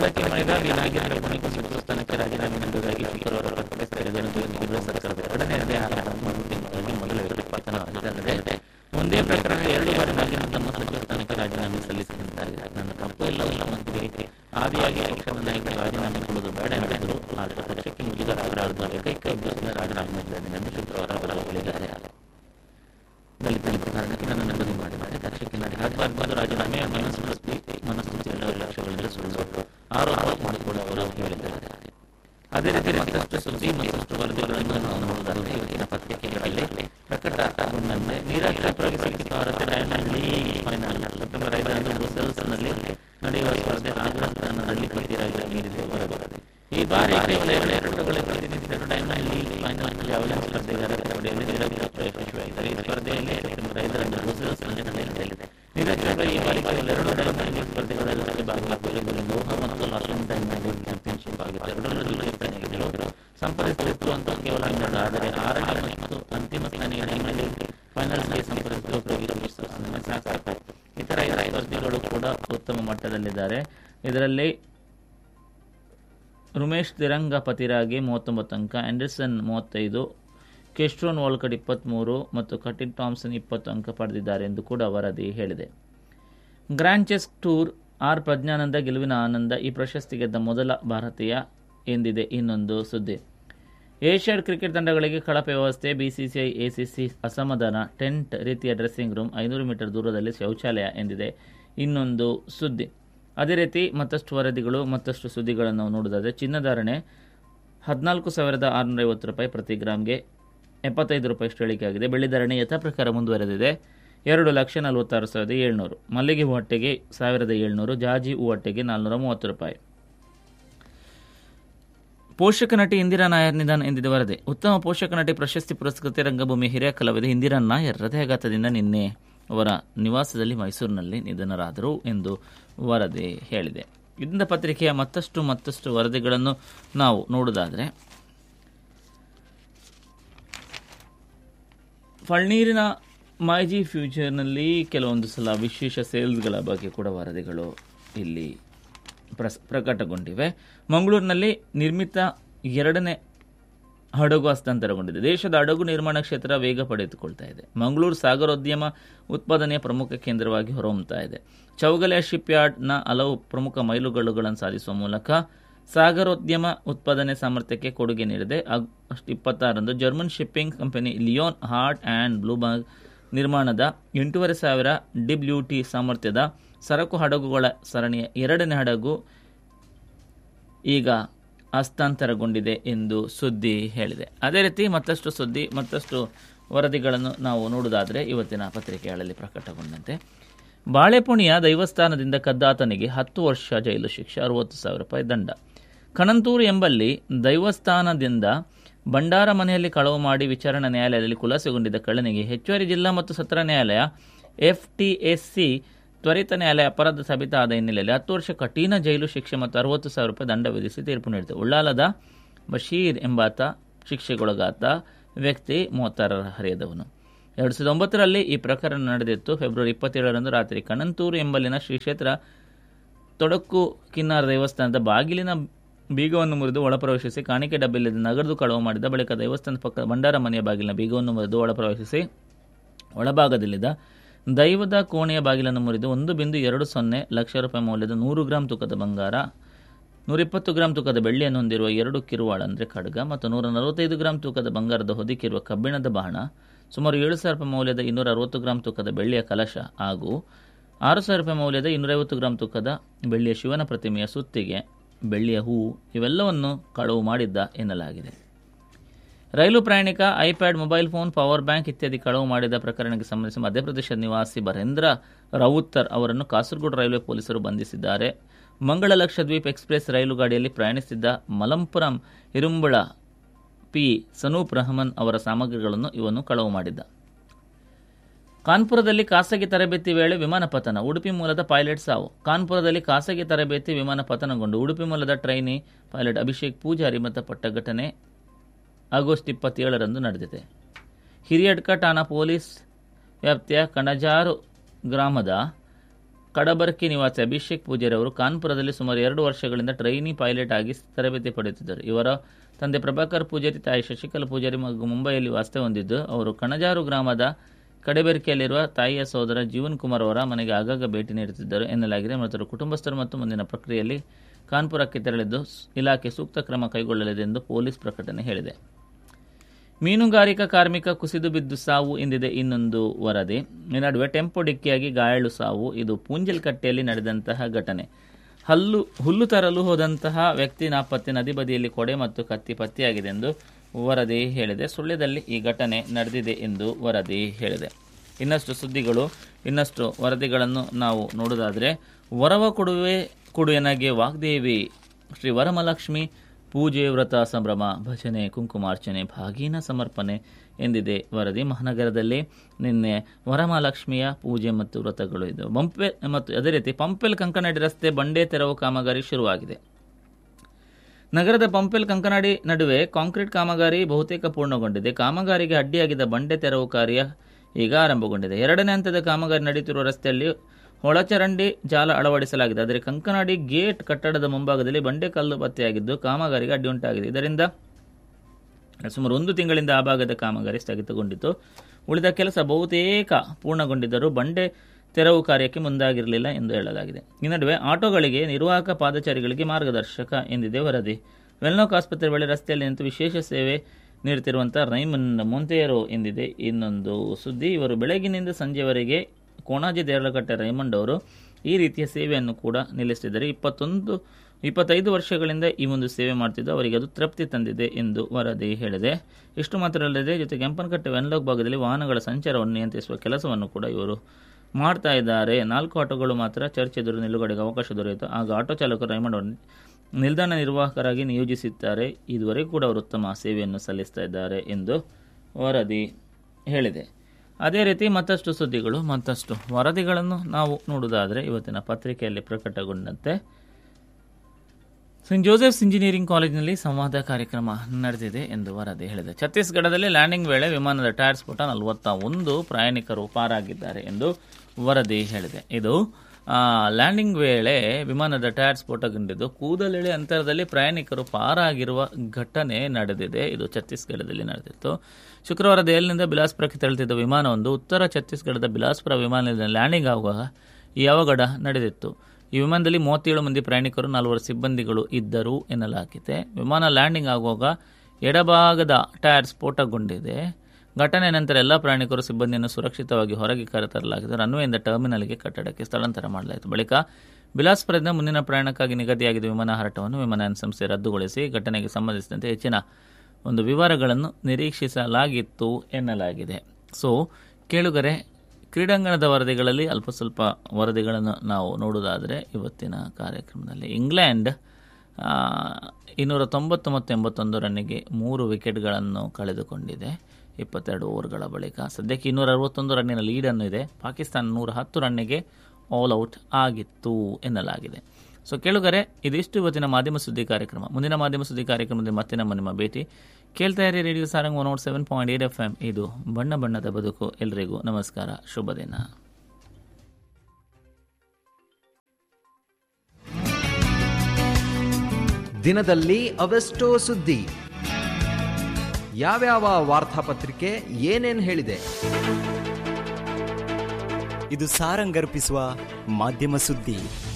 ಅದಕ್ಕೆ ಮಳೆಗಾಗಿ ನಾಗೇಂದ್ರ ಬಣಿಕ ಸಚಿವ ಸ್ಥಾನಕ್ಕೆ ರಾಜೀನಾಮೆ ನೀಡುವುದಾಗಿ ಶುಕ್ರವಾರ ಪ್ರಕಟಿಸಿದ್ದಾರೆ ಇದನ್ನು ಕೇಂದ್ರ ಸರ್ಕಾರದ ಎರಡನೇ ಅಧ್ಯಾಯ ಮೂರು ತಿಂಗಳಲ್ಲಿ ಮೊದಲ ವ್ಯಕ್ತಿ ಪತನ ಇದಲ್ಲದೆ ಒಂದೇ ಪ್ರಕರಣ ಎರಡು ಬಾರಿ ನಾಗೇಂದ್ರ ತಮ್ಮ ಸಚಿವ ಸ್ಥಾನಕ್ಕೆ ರಾಜೀನಾಮೆ ಸಲ್ಲಿಸಿದ್ದಾರೆ ನನ್ನ ತಪ್ಪು ಇಲ್ಲವಲ್ಲ ಮಂತ್ರಿ ಆದಿಯಾಗಿ ಪಕ್ಷದ ನಾಯಕ ರಾಜೀನಾಮೆ ಕೊಡುವುದು ಬೇಡ ಎಂದರು ಆದರೆ ಪಕ್ಷಕ್ಕೆ ಮುಜುಗರ ಆಗಲಾರದು ಏಕೈಕ ಅಭ್ಯರ್ಥಿಯ ರಾಜೀನಾಮೆ ನೀಡಿದ್ದೇನೆ ಎಂದು ಶುಕ್ರವಾರ ಅವರು ಹೇಳಿದ್ದಾರೆ ದಲಿತ ಕಾರಣಕ್ಕೆ ನನ್ನ ನಿಗದಿ ಮಾಡಿದ್ದಾರೆ ಪಕ್ಷಕ್ಕೆ ನನಗೆ ಆಗಬಾರದು ರಾಜೀನಾಮೆ ಮನಸ್ಸು ಮನಸ್ಸು ಎರಡು ಲಕ್ಷಗಳಿಂದ ಸುಳ್ಳು ಆರೋಪ ಮಾಡಿಕೊಳ್ಳುವರು ಹೇಳಿದ್ದಾರೆ ಅದೇ ರೀತಿ ಮತ್ತಷ್ಟು ಸುದ್ದಿ ಮತ್ತಷ್ಟು ವರದಿಗಳನ್ನು ನಾವು ನೋಡುವುದಾದರೆ ಇವತ್ತಿನ ಪತ್ರಿಕೆಗಳಲ್ಲಿ ಪ್ರಕಟ ಆಗುವಂತೆ ನೀರಾಕ್ಷರವಾಗಿ ಸಂಗೀತ ಭಾರತ ಡೈಮಂಡ್ ಲೀಗ್ ಫೈನಲ್ ಸೆಪ್ಟೆಂಬರ್ ಐದರಂದು ಬ್ರುಸೆಲ್ಸ್ನಲ್ಲಿ ನಡೆಯುವ ಸ್ಪರ್ಧೆ ಆಗ್ರಾಸ್ಥಾನದಲ್ಲಿ ಪತಿರಾಗಿ ನೀಡಿದೆ ವರದಿ ಈ ಬಾರಿ ಕೇವಲ ಎರಡು ಎರಡುಗಳಲ್ಲಿ ಪ್ರತಿನಿಧಿಸಿದರು ಡೈಮಂಡ್ ಲೀಗ್ ಫೈನಲ್ನಲ್ಲಿ ಯಾವುದೇ ಸ್ಪರ್ಧೆಗಾರರ ಕಬಡ್ಡಿಯಲ್ಲಿ ನೀರಾಕ್ಷರ ಯಶಸ್ವಿಯಾಗಿದ್ದಾರೆ ಈ ಸ್ಪರ್ಧೆಯಲ್ಲಿ ಸೆಪ್ಟೆಂಬರ್ ಐದರಂದು ಬ್ರುಸೆಲ್ಸ್ನಲ್ಲಿ ನಡೆಯಲಿದೆ ನೀರಾಕ್ಷರ ಈ ಬಾರಿ ಕೇವಲ ಎರಡು ಡೈಮಂಡ್ ಲೀಗ್ ಸ್ಪರ್ಧೆಗಳಲ್ಲಿ ಭಾಗವಹಿಸಲಿದ್ದಾರೆ ಲೋಹ ಮತ್ತು ಲಾಷನ್ ಡೈಮಂಡ್ ಲೀಗ್ ಚಾಂಪಿಯನ್ಶಿಪ್ ಆಗುತ್ತೆ ಎರಡರಲ್ಲೂ ದ್ವಿತೀಯ ಸ್ಥಾನಿಗಳು ಸಂಪರ್ಕಿಸುತ್ತಿತ್ತು ಅಂತ ಕೇವಲ ಹನ್ನೆರಡು ಆದರೆ ಆರನೇ ಮತ್ತು ಅಂತಿಮ ಸ್ಥಾನಿಗೆ ಡೈಮಂಡ್ ಲೀಗ್ ಫೈನಲ್ಸ್ಗೆ ಸಂಪರ್ಕಿಸುವ ಪ್ರವೇಶಿಸುವ ಸಾಕು ಇತರ ಇತರ ಸ್ಪರ್ಧಿಗಳು ಕೂಡ ಉತ್ತಮ ಮಟ್ಟದಲ್ಲಿದ್ದಾರೆ ಇದರಲ್ಲಿ ರುಮೇಶ್ ತಿರಂಗ ಪತಿರಾಗಿ ಮೂವತ್ತೊಂಬತ್ತು ಅಂಕ ಆಂಡರ್ಸನ್ ಮೂವತ್ತೈದು ಕೆಸ್ಟ್ರೋನ್ ವಾಲ್ಕಡ್ ಇಪ್ಪತ್ತ್ಮೂರು ಮತ್ತು ಕಟಿನ್ ಥಾಮ್ಸನ್ ಇಪ್ಪತ್ತು ಅಂಕ ಪಡೆದಿದ್ದಾರೆ ಎಂದು ಕೂಡ ವರದಿ ಹೇಳಿದೆ grand chess tour R Praggnanandhaa ಗೆಲುವಿನ ಆನಂದ ಈ ಪ್ರಶಸ್ತಿ ಗೆದ್ದ ಮೊದಲ ಭಾರತೀಯ ಎಂದಿದೆ ಇನ್ನೊಂದು ಸುದ್ದಿ ಏಷ್ಯಾಡ್ ಕ್ರಿಕೆಟ್ ತಂಡಗಳಿಗೆ ಕಳಪೆ ವ್ಯವಸ್ಥೆ ಬಿಸಿಸಿಐ ಎಸಿಸಿ ಅಸಮಾಧಾನ ಟೆಂಟ್ ರೀತಿಯ ಡ್ರೆಸ್ಸಿಂಗ್ ರೂಮ್ ಐನೂರು ಮೀಟರ್ ದೂರದಲ್ಲಿ ಶೌಚಾಲಯ ಎಂದಿದೆ ಇನ್ನೊಂದು ಸುದ್ದಿ ಅದೇ ರೀತಿ ಮತ್ತಷ್ಟು ವರದಿಗಳು ಮತ್ತಷ್ಟು ಸುದ್ದಿಗಳನ್ನು ನಾವು ನೋಡೋದಾದರೆ ಚಿನ್ನಧಾರಣೆ ಹದಿನಾಲ್ಕು ಸಾವಿರದ ಆರುನೂರ ಐವತ್ತು ರೂಪಾಯಿ ಪ್ರತಿ ಗ್ರಾಮ್ಗೆ ಎಪ್ಪತ್ತೈದು ರೂಪಾಯಿಷ್ಟು ಇಳಿಕೆಯಾಗಿದೆ ಬೆಳ್ಳಿ ಧಾರಣೆ ಯಥಾ ಪ್ರಕಾರ ಮುಂದುವರೆದಿದೆ ಎರಡು ಲಕ್ಷ ನಲವತ್ತಾರು ಸಾವಿರದ ಏಳ್ನೂರು ಮಲ್ಲಿಗೆ ಹೂವಟ್ಟೆಗೆ ಸಾವಿರದ ಏಳ್ನೂರು ಜಾಜಿ ಹೂವಟ್ಟೆಗೆ ನಾಲ್ನೂರ ಮೂವತ್ತು ರೂಪಾಯಿ ಪೋಷಕ ನಟಿ ಇಂದಿರಾ ನಾಯರ್ ನಿಧನ ಎಂದಿದೆ ವರದಿ ಉತ್ತಮ ಪೋಷಕ ನಟಿ ಪ್ರಶಸ್ತಿ ಪುರಸ್ಕೃತ ರಂಗಭೂಮಿ ಹಿರಿಯ ಕಲಾವಿದೆ ಇಂದಿರಾ ನಾಯರ್ ಹೃದಯಾಘಾತದಿಂದ ನಿನ್ನೆ ಅವರ ನಿವಾಸದಲ್ಲಿ ಮೈಸೂರಿನಲ್ಲಿ ನಿಧನರಾದರು ಎಂದು ವರದಿ ಹೇಳಿದೆ ಇದರಿಂದ ಪತ್ರಿಕೆಯ ಮತ್ತಷ್ಟು ಮತ್ತಷ್ಟು ವರದಿಗಳನ್ನು ನಾವು ನೋಡುವುದಾದರೆ ಫಳ್ನೀರಿನ ಮೈಜಿ ಫ್ಯೂಚರ್ನಲ್ಲಿ ಕೆಲವೊಂದು ಸಲ ವಿಶೇಷ ಸೇಲ್ಸ್ಗಳ ಬಗ್ಗೆ ಕೂಡ ವರದಿಗಳು ಇಲ್ಲಿ ಪ್ರಸ್ ಪ್ರಕಟಗೊಂಡಿವೆ ಮಂಗಳೂರಿನಲ್ಲಿ ನಿರ್ಮಿತ ಎರಡನೇ ಹಡಗು ಹಸ್ತಾಂತರಗೊಂಡಿದೆ ದೇಶದ ಹಡಗು ನಿರ್ಮಾಣ ಕ್ಷೇತ್ರ ವೇಗ ಪಡೆದುಕೊಳ್ತಾ ಇದೆ ಮಂಗಳೂರು ಸಾಗರೋದ್ಯಮ ಉತ್ಪಾದನೆಯ ಪ್ರಮುಖ ಕೇಂದ್ರವಾಗಿ ಹೊರಹೊಮ್ಮುತ್ತಾ ಇದೆ ಚೌಗಲೆ ಶಿಪ್ಯಾರ್ಡ್ನ ಹಲವು ಪ್ರಮುಖ ಮೈಲುಗಲ್ಲುಗಳನ್ನು ಸಾಧಿಸುವ ಮೂಲಕ ಸಾಗರೋದ್ಯಮ ಉತ್ಪಾದನೆ ಸಾಮರ್ಥ್ಯಕ್ಕೆ ಕೊಡುಗೆ ನೀಡಿದೆ ಆಗಸ್ಟ್ ಇಪ್ಪತ್ತಾರರಂದು German shipping company Leonhardt and Blumberg ನಿರ್ಮಾಣದ ಎಂಟೂವರೆ ಸಾವಿರ ಡಿಬ್ಲ್ಯೂಟಿ ಸಾಮರ್ಥ್ಯದ ಸರಕು ಹಡಗುಗಳ ಸರಣಿಯ ಎರಡನೇ ಹಡಗು ಈಗ ಹಸ್ತಾಂತರಗೊಂಡಿದೆ ಎಂದು ಸುದ್ದಿ ಹೇಳಿದೆ ಅದೇ ರೀತಿ ಮತ್ತಷ್ಟು ಸುದ್ದಿ ಮತ್ತಷ್ಟು ವರದಿಗಳನ್ನು ನಾವು ನೋಡುವುದಾದರೆ ಇವತ್ತಿನ ಪತ್ರಿಕೆಗಳಲ್ಲಿ ಪ್ರಕಟಗೊಂಡಂತೆ ಬಾಳೆಪುಣಿಯ ದೈವಸ್ಥಾನದಿಂದ ಕದ್ದಾತನಿಗೆ ಹತ್ತು ವರ್ಷ ಜೈಲು ಶಿಕ್ಷೆ ಅರವತ್ತು ಸಾವಿರ ರೂಪಾಯಿ ದಂಡ ಕಣಂತೂರು ಎಂಬಲ್ಲಿ ದೈವಸ್ಥಾನದಿಂದ ಭಂಡಾರ ಮನೆಯಲ್ಲಿ ಕಳವು ಮಾಡಿ ವಿಚಾರಣಾ ನ್ಯಾಯಾಲಯದಲ್ಲಿ ಖುಲಾಸೆಗೊಂಡಿದ್ದ ಕಳ್ಳನಿಗೆ ಹೆಚ್ಚುವರಿ ಜಿಲ್ಲಾ ಮತ್ತು ಸತ್ರ ನ್ಯಾಯಾಲಯ ಎಫ್ಟಿಎಸ್ಸಿ ತ್ವರಿತ ನ್ಯಾಯಾಲಯ ಅಪರಾಧ ಸಾಬೀತಾದ ಹಿನ್ನೆಲೆಯಲ್ಲಿ ಹತ್ತು ವರ್ಷ ಕಠಿಣ ಜೈಲು ಶಿಕ್ಷೆ ಮತ್ತು ಅರವತ್ತು ಸಾವಿರ ರೂಪಾಯಿ ದಂಡ ವಿಧಿಸಿ ತೀರ್ಪು ನೀಡಿದೆ ಉಳ್ಳಾಲದ ಬಶೀರ್ ಎಂಬಾತ ಶಿಕ್ಷೆಗೊಳಗಾದ ವ್ಯಕ್ತಿ ಮೂವತ್ತಾರರ ಹರಿಯದವನು ಎರಡು ಸಾವಿರದ ಒಂಬತ್ತರಲ್ಲಿ ಈ ಪ್ರಕರಣ ನಡೆದಿತ್ತು ಫೆಬ್ರವರಿ ಇಪ್ಪತ್ತೇಳರಂದು ರಾತ್ರಿ ಕಣಂತೂರು ಎಂಬಲ್ಲಿನ ಶ್ರೀ ಕ್ಷೇತ್ರ ತೊಡಕು ಕಿನ್ನಾರ ದೇವಸ್ಥಾನದ ಬಾಗಿಲಿನ ಬೀಗವನ್ನು ಮುರಿದು ಒಳಪ್ರವೇಶಿಸಿ ಕಾಣಿಕೆ ಡಬ್ಬಿಲ್ಲದೆ ನಗದು ಕಳವು ಮಾಡಿದ ಬಳಿಕ ದೇವಸ್ಥಾನದ ಪಕ್ಕ ಭಂಡಾರ ಮನೆಯ ಬಾಗಿಲಿನ ಬೀಗವನ್ನು ಮುರಿದು ಒಳಪ್ರವೇಶಿಸಿ ಒಳಭಾಗದಲ್ಲಿದ್ದ ದೈವದ ಕೋಣೆಯ ಬಾಗಿಲನ್ನು ಮುರಿದು ಒಂದು ಬಿಂದು ಎರಡು ಸೊನ್ನೆ ಲಕ್ಷ ರೂಪಾಯಿ ಮೌಲ್ಯದ ನೂರು ಗ್ರಾಂ ತೂಕದ ಬಂಗಾರ ನೂರಿಪ್ಪತ್ತು ಗ್ರಾಂ ತೂಕದ ಬೆಳ್ಳಿಯನ್ನು ಹೊಂದಿರುವ ಎರಡು ಕಿರುವಾಳ ಅಂದರೆ ಖಡ್ಗ ಮತ್ತು ನೂರ ನಲವತ್ತೈದು ಗ್ರಾಂ ತೂಕದ ಬಂಗಾರದ ಹೊದಿಕಿರುವ ಕಬ್ಬಿಣದ ಬಾಣ ಸುಮಾರು ಏಳು ಸಾವಿರ ರೂಪಾಯಿ ಮೌಲ್ಯದ ಇನ್ನೂರ ಅರವತ್ತು ಗ್ರಾಂ ತೂಕದ ಬೆಳ್ಳಿಯ ಕಲಶ ಹಾಗೂ ಆರು ಸಾವಿರ ರೂಪಾಯಿ ಮೌಲ್ಯದ ಇನ್ನೂರೈವತ್ತು ಗ್ರಾಂ ತೂಕದ ಬೆಳ್ಳಿಯ ಶಿವನ ಪ್ರತಿಮೆಯ ಸುತ್ತಿಗೆ ಬೆಳ್ಳಿಯ ಹೂವು ಇವೆಲ್ಲವನ್ನು ಕಳವು ಮಾಡಿದ್ದ ಎನ್ನಲಾಗಿದೆ ರೈಲು ಪ್ರಯಾಣಿಕ iPad mobile phone power bank ಇತ್ಯಾದಿ ಕಳವು ಮಾಡಿದ ಪ್ರಕರಣಕ್ಕೆ ಸಂಬಂಧಿಸಿ ಮಧ್ಯಪ್ರದೇಶದ ನಿವಾಸಿ ಬರೇಂದ್ರ ರೌತ್ತರ್ ಅವರನ್ನು ಕಾಸರಗೋಡು ರೈಲ್ವೆ ಪೊಲೀಸರು ಬಂಧಿಸಿದ್ದಾರೆ ಮಂಗಳ ಲಕ್ಷದ್ವೀಪ್ ಎಕ್ಸ್ಪ್ರೆಸ್ ರೈಲು ಗಾಡಿಯಲ್ಲಿ ಪ್ರಯಾಣಿಸುತ್ತಿದ್ದ ಮಲಂಪುರಂ ಇರುಂಬಳ ಪಿ ಸನೂಪ್ ರಹಮನ್ ಅವರ ಸಾಮಗ್ರಿಗಳನ್ನು ಇವನು ಕಳವು ಮಾಡಿದ್ದ ಕಾನ್ಪುರದಲ್ಲಿ ಖಾಸಗಿ ತರಬೇತಿ ವೇಳೆ ವಿಮಾನ ಪತನ ಉಡುಪಿ ಮೂಲದ ಪೈಲಟ್ ಸಾವು ಕಾನ್ಪುರದಲ್ಲಿ ಖಾಸಗಿ ತರಬೇತಿ ವಿಮಾನ ಪತನಗೊಂಡು ಉಡುಪಿ ಮೂಲದ ಟ್ರೈನಿ ಪೈಲಟ್ ಅಭಿಷೇಕ್ ಪೂಜಾರಿ ಮೃತಪಟ್ಟ ಘಟನೆ ಆಗಸ್ಟ್ ಇಪ್ಪತ್ತೇಳರಂದು ನಡೆದಿದೆ ಹಿರಿಯಡ್ಕ ಠಾಣಾ ಪೊಲೀಸ್ ವ್ಯಾಪ್ತಿಯ ಕಣಜಾರು ಗ್ರಾಮದ ಕಡಬರ್ಕಿ ನಿವಾಸಿ ಅಭಿಷೇಕ್ ಪೂಜಾರಿ ಅವರು ಕಾನ್ಪುರದಲ್ಲಿ ಸುಮಾರು ಎರಡು ವರ್ಷಗಳಿಂದ ಟ್ರೈನಿ ಪೈಲಟ್ ಆಗಿ ತರಬೇತಿ ಪಡೆಯುತ್ತಿದ್ದರು ಇವರ ತಂದೆ ಪ್ರಭಾಕರ್ ಪೂಜಾರಿ ತಾಯಿ ಶಶಿಕಲಾ ಪೂಜಾರಿ ಹಾಗೂ ಮುಂಬೈಯಲ್ಲಿ ವಾಸ್ತವ್ಯ ಹೊಂದಿದ್ದು ಅವರು ಕಣಜಾರು ಗ್ರಾಮದ ಕಡೆಬೆರಕೆಯಲ್ಲಿರುವ ತಾಯಿಯ ಸಹೋದರ ಜೀವನ್ ಕುಮಾರ್ ಅವರ ಮನೆಗೆ ಆಗಾಗ ಭೇಟಿ ನೀಡುತ್ತಿದ್ದರು ಎನ್ನಲಾಗಿದೆ ಮೃತರ ಕುಟುಂಬಸ್ಥರು ಮತ್ತು ಮುಂದಿನ ಪ್ರಕ್ರಿಯೆಯಲ್ಲಿ ಕಾನ್ಪುರಕ್ಕೆ ತೆರಳಿದ್ದು ಇಲಾಖೆ ಸೂಕ್ತ ಕ್ರಮ ಕೈಗೊಳ್ಳಲಿದೆ ಎಂದು ಪೊಲೀಸ್ ಪ್ರಕಟಣೆ ಹೇಳಿದೆ ಮೀನುಗಾರಿಕಾ ಕಾರ್ಮಿಕ ಕುಸಿದು ಬಿದ್ದು ಸಾವು ಎಂದಿದೆ ಇನ್ನೊಂದು ವರದಿ ಈ ನಡುವೆ ಟೆಂಪೋ ಡಿಕ್ಕಿಯಾಗಿ ಗಾಯಾಳು ಸಾವು ಇದು ಪೂಂಜಲ್ಕಟ್ಟೆಯಲ್ಲಿ ನಡೆದಂತಹ ಘಟನೆ ಹಲ್ಲು ಹುಲ್ಲು ತರಲು ಹೋದಂತಹ ವ್ಯಕ್ತಿ ನಾಪತ್ತೆ ನದಿ ಬದಿಯಲ್ಲಿ ಕೊಡೆ ಮತ್ತು ಕತ್ತಿ ಪತ್ತೆಯಾಗಿದೆ ಎಂದು ವರದಿ ಹೇಳಿದೆ ಸುಳ್ಯದಲ್ಲಿ ಈ ಘಟನೆ ನಡೆದಿದೆ ಎಂದು ವರದಿ ಹೇಳಿದೆ ಇನ್ನಷ್ಟು ಸುದ್ದಿಗಳು ಇನ್ನಷ್ಟು ವರದಿಗಳನ್ನು ನಾವು ನೋಡುವುದಾದರೆ ವರವ ಕೊಡುವೆ ಕೊಡುಯನಗೆ ವಾಗ್ದೇವಿ ಶ್ರೀ ವರಮಲಕ್ಷ್ಮಿ ಪೂಜೆ ವ್ರತ ಸಂಭ್ರಮ ಭಜನೆ ಕುಂಕುಮಾರ್ಚನೆ ಭಾಗೀನ ಸಮರ್ಪಣೆ ಎಂದಿದೆ ವರದಿ ಮಹಾನಗರದಲ್ಲಿ ನಿನ್ನೆ ವರಮಹಾಲಕ್ಷ್ಮಿಯ ಪೂಜೆ ಮತ್ತು ವ್ರತಗಳು ಇದ್ದವು ಬಂಪೆ ಮತ್ತು ಅದೇ ರೀತಿ ಪಂಪೆಲ್ ಕಂಕನಾಡಿ ರಸ್ತೆ ಬಂಡೆ ತೆರವು ಕಾಮಗಾರಿ ಶುರುವಾಗಿದೆ ನಗರದ ಪಂಪೆಲ್ ಕಂಕನಾಡಿ ನಡುವೆ ಕಾಂಕ್ರೀಟ್ ಕಾಮಗಾರಿ ಬಹುತೇಕ ಪೂರ್ಣಗೊಂಡಿದೆ ಕಾಮಗಾರಿಗೆ ಅಡ್ಡಿಯಾಗಿದ್ದ ಬಂಡೆ ತೆರವು ಕಾರ್ಯ ಈಗ ಆರಂಭಗೊಂಡಿದೆ ಎರಡನೇ ಹಂತದ ಕಾಮಗಾರಿ ನಡೆಯುತ್ತಿರುವ ರಸ್ತೆಯಲ್ಲಿ ಒಳಚರಂಡಿ ಜಾಲ ಅಳವಡಿಸಲಾಗಿದೆ ಆದರೆ ಕಂಕನಾಡಿ ಗೇಟ್ ಕಟ್ಟಡದ ಮುಂಭಾಗದಲ್ಲಿ ಬಂಡೆ ಕಲ್ಲು ಪತ್ತೆಯಾಗಿದ್ದು ಕಾಮಗಾರಿಗೆ ಅಡ್ಡಿ ಉಂಟಾಗಿದೆ ಇದರಿಂದ ಸುಮಾರು ಒಂದು ತಿಂಗಳಿಂದ ಆ ಭಾಗದ ಕಾಮಗಾರಿ ಸ್ಥಗಿತಗೊಂಡಿತ್ತು ಉಳಿದ ಕೆಲಸ ಬಹುತೇಕ ಪೂರ್ಣಗೊಂಡಿದ್ದರೂ ಬಂಡೆ ತೆರವು ಕಾರ್ಯಕ್ಕೆ ಮುಂದಾಗಿರಲಿಲ್ಲ ಎಂದು ಹೇಳಲಾಗಿದೆ ಈ ನಡುವೆ ಆಟೋಗಳಿಗೆ ನಿರ್ವಾಹಕ ಪಾದಚಾರಿಗಳಿಗೆ ಮಾರ್ಗದರ್ಶಕ ಎಂದಿದೆ ವರದಿ ವೆಲ್ನೋಕ್ ಆಸ್ಪತ್ರೆ ಬಳಿ ರಸ್ತೆಯಲ್ಲಿ ನಿಂತು ವಿಶೇಷ ಸೇವೆ ನೀಡುತ್ತಿರುವಂಥ ರೈಮನ್ ಮೊಂತೆಯರು ಎಂದಿದೆ ಇನ್ನೊಂದು ಸುದ್ದಿ ಇವರು ಬೆಳಗಿನಿಂದ ಸಂಜೆವರೆಗೆ ಕೋಣಾಜಿ ದೇರಳಕಟ್ಟೆ ರೈಮಂಡ್ ಅವರು ಈ ರೀತಿಯ ಸೇವೆಯನ್ನು ಕೂಡ ನಿಲ್ಲಿಸಿದ್ದಾರೆ ಇಪ್ಪತ್ತೊಂದು ಇಪ್ಪತ್ತೈದು ವರ್ಷಗಳಿಂದ ಈ ಒಂದು ಸೇವೆ ಮಾಡ್ತಿದ್ದು ಅವರಿಗೆ ಅದು ತೃಪ್ತಿ ತಂದಿದೆ ಎಂದು ವರದಿ ಹೇಳಿದೆ ಇಷ್ಟು ಮಾತ್ರ ಅಲ್ಲದೆ ಜೊತೆ ಕೆಂಪನಕಟ್ಟೆ ವೆನ್ಲಾಕ್ ಭಾಗದಲ್ಲಿ ವಾಹನಗಳ ಸಂಚಾರವನ್ನು ನಿಯಂತ್ರಿಸುವ ಕೆಲಸವನ್ನು ಕೂಡ ಇವರು ಮಾಡ್ತಾ ಇದ್ದಾರೆ ನಾಲ್ಕು ಆಟೋಗಳು ಮಾತ್ರ ಚರ್ಚ್ ಎದುರು ನಿಲುಗಡೆಗೆ ಅವಕಾಶ ದೊರೆಯಿತು ಆಗ ಆಟೋ ಚಾಲಕರು ರೈಮಂಡ್ ಅವರನ್ನು ನಿಲ್ದಾಣ ನಿರ್ವಾಹಕರಾಗಿ ನಿಯೋಜಿಸಿದ್ದಾರೆ ಇದುವರೆಗೂ ಕೂಡ ಅವರು ಉತ್ತಮ ಸೇವೆಯನ್ನು ಸಲ್ಲಿಸ್ತಾ ಇದ್ದಾರೆ ಎಂದು ವರದಿ ಹೇಳಿದೆ ಅದೇ ರೀತಿ ಮತ್ತಷ್ಟು ಸುದ್ದಿಗಳು ಮತ್ತಷ್ಟು ವರದಿಗಳನ್ನು ನಾವು ನೋಡುವುದಾದರೆ ಇವತ್ತಿನ ಪತ್ರಿಕೆಯಲ್ಲಿ ಪ್ರಕಟಗೊಂಡಂತೆ ಸೆಂಟ್ ಜೋಸೆಫ್ಸ್ ಇಂಜಿನಿಯರಿಂಗ್ ಕಾಲೇಜಿನಲ್ಲಿ ಸಂವಾದ ಕಾರ್ಯಕ್ರಮ ನಡೆದಿದೆ ಎಂದು ವರದಿ ಹೇಳಿದೆ ಛತ್ತೀಸ್ಗಢದಲ್ಲಿ ಲ್ಯಾಂಡಿಂಗ್ ವೇಳೆ ವಿಮಾನದ ಟೈರ್ ಸ್ಫೋಟ ನಲವತ್ತ ಒಂದು ಪ್ರಯಾಣಿಕರು ಪಾರಾಗಿದ್ದಾರೆ ಎಂದು ವರದಿ ಹೇಳಿದೆ ಇದು ಆ, ಲ್ಯಾಂಡಿಂಗ್ ವೇಳೆ ವಿಮಾನದ ಟೈರ್ ಸ್ಫೋಟಗೊಂಡಿದ್ದು ಕೂದಲೆಳೆ ಅಂತರದಲ್ಲಿ ಪ್ರಯಾಣಿಕರು ಪಾರಾಗಿರುವ ಘಟನೆ ನಡೆದಿದೆ ಇದು ಛತ್ತೀಸ್ಗಢದಲ್ಲಿ ನಡೆದಿತ್ತು ಶುಕ್ರವಾರ ದೆಹಲಿಯಿಂದ ಬಿಲಾಸ್ಪುರಕ್ಕೆ ತೆರಳುತ್ತಿದ್ದ ವಿಮಾನವೊಂದು ಉತ್ತರ ಛತ್ತೀಸ್ಗಢದ ಬಿಲಾಸ್ಪುರ ವಿಮಾನ ನಿಲ್ದಾಣ ಲ್ಯಾಂಡಿಂಗ್ ಆಗುವಾಗ ಈ ಅವಘಡ ನಡೆದಿತ್ತು ಈ ವಿಮಾನದಲ್ಲಿ ಮೂವತ್ತೇಳು ಮಂದಿ ಪ್ರಯಾಣಿಕರು ನಾಲ್ವರು ಸಿಬ್ಬಂದಿಗಳು ಇದ್ದರು ಎನ್ನಲಾಗಿದೆ ವಿಮಾನ ಲ್ಯಾಂಡಿಂಗ್ ಆಗುವಾಗ ಎಡಭಾಗದ ಟೈರ್ ಸ್ಫೋಟಗೊಂಡಿದೆ ಘಟನೆ ನಂತರ ಎಲ್ಲ ಪ್ರಯಾಣಿಕರು ಸಿಬ್ಬಂದಿಯನ್ನು ಸುರಕ್ಷಿತವಾಗಿ ಹೊರಗೆ ಕರೆತರಲಾಗಿದೆ ರನ್ವೇಯಿಂದ ಟರ್ಮಿನಲ್ಗೆ ಕಟ್ಟಡಕ್ಕೆ ಸ್ಥಳಾಂತರ ಮಾಡಲಾಯಿತು ಬಳಿಕ ಬಿಲಾಸ್ಪುರದಿಂದ ಮುಂದಿನ ಪ್ರಯಾಣಕ್ಕಾಗಿ ನಿಗದಿಯಾಗಿದ್ದ ವಿಮಾನ ಹಾರಾಟವನ್ನು ವಿಮಾನಯಾನ ಸಂಸ್ಥೆ ರದ್ದುಗೊಳಿಸಿ ಘಟನೆಗೆ ಸಂಬಂಧಿಸಿದಂತೆ ಹೆಚ್ಚಿನ ಒಂದು ವಿವರಗಳನ್ನು ನಿರೀಕ್ಷಿಸಲಾಗಿತ್ತು ಎನ್ನಲಾಗಿದೆ ಸೊ ಕೇಳುಗರೆ ಕ್ರೀಡಾಂಗಣದ ವರದಿಗಳಲ್ಲಿ ಅಲ್ಪ ಸ್ವಲ್ಪ ವರದಿಗಳನ್ನು ನಾವು ನೋಡುವುದಾದರೆ ಇವತ್ತಿನ ಕಾರ್ಯಕ್ರಮದಲ್ಲಿ ಇಂಗ್ಲೆಂಡ್ ಆ, ಇನ್ನೂರ ತೊಂಬತ್ತು ಮತ್ತು ಎಂಬತ್ತೊಂದು ರನ್ನಿಗೆ ಮೂರು ವಿಕೆಟ್ಗಳನ್ನು ಕಳೆದುಕೊಂಡಿದೆ ಇಪ್ಪತ್ತೆರಡು ಓವರ್ಗಳ ಬಳಿಕ ಸದ್ಯಕ್ಕೆ ಇನ್ನೂರ ಅರವತ್ತೊಂದು ರನ್ನಿನ ಲೀಡನ್ನು ಇದೆ ಪಾಕಿಸ್ತಾನ ನೂರ ಹತ್ತು ರನ್ನಿಗೆ ಆಲ್ ಔಟ್ ಆಗಿತ್ತು ಎನ್ನಲಾಗಿದೆ ಸೊ ಕೇಳುಗರೆ ಇದಿಷ್ಟು ಇವತ್ತಿನ ಮಾಧ್ಯಮ ಸುದ್ದಿ ಕಾರ್ಯಕ್ರಮ ಮುಂದಿನ ಮಾಧ್ಯಮ ಸುದ್ದಿ ಕಾರ್ಯಕ್ರಮದಲ್ಲಿ ಮತ್ತೆ ನಮ್ಮ ನಿಮ್ಮ ಭೇಟಿ ಕೇಳ್ತಾ ಇರಿ radio Sarang one naught seven point eight F M ಇದು ಬಣ್ಣ ಬಣ್ಣದ ಬದುಕು ಎಲ್ರಿಗೂ ನಮಸ್ಕಾರ ಶುಭ ದಿನ ದಿನದಲ್ಲಿ ಅವೆಷ್ಟೋ ಸುದ್ದಿ ಯಾವ್ಯಾವ ವಾರ್ತಾಪತ್ರಿಕೆ ಏನೇನ್ ಹೇಳಿದೆ ಇದು ಸಾರಂಗರ್ಪಿಸುವ ಮಾಧ್ಯಮ ಸುದ್ದಿ